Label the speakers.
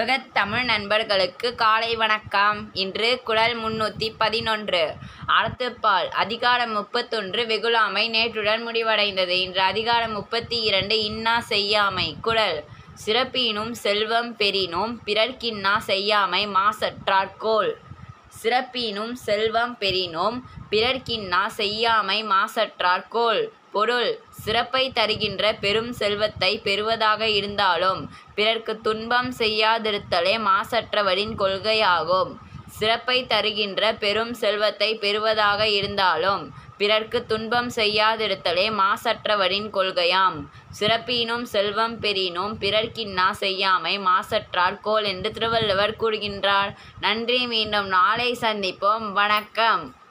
Speaker 1: உலகத் தமிழ் நண்பர்களுக்கு காலை வணக்கம் இன்று குறள் முன்னூற்றி பதினொன்று அறத்துப்பால் அதிகாரம் முப்பத்தொன்று வெகுளாமை நேற்றுடன் முடிவடைந்தது இன்று அதிகாரம் முப்பத்தி இரண்டு இன்னா செய்யாமை குறள் சிறப்பினும் செல்வம் பெறினும் பிறர்க்கின்னா செய்யாமை மாசற்றார்கோல் சிறப்பினும் செல்வம் பெறினும் பிறர்க்கின்னா செய்யாமை மாசற்றார்கோல் பொருள் சிறப்பை தருகின்ற பெரும் செல்வத்தை பெறுவதாக இருந்தாலும் பிறர்க்கு துன்பம் செய்யாதிருத்தலே மாசற்றவரின் கொள்கையாகும் சிறப்பை தருகின்ற பெரும் செல்வத்தை பெறுவதாக இருந்தாலும் பிறர்க்கு துன்பம் செய்யாதிருத்தலே மாசற்றவரின் கொள்கையாம் சிறப்பினும் செல்வம் பெறினும் பிறர்க்கின்னா செய்யாமை மாசற்றார் கோல் என்று திருவள்ளுவர் கூறுகின்றார் நன்றி மீண்டும் நாளை சந்திப்போம் வணக்கம்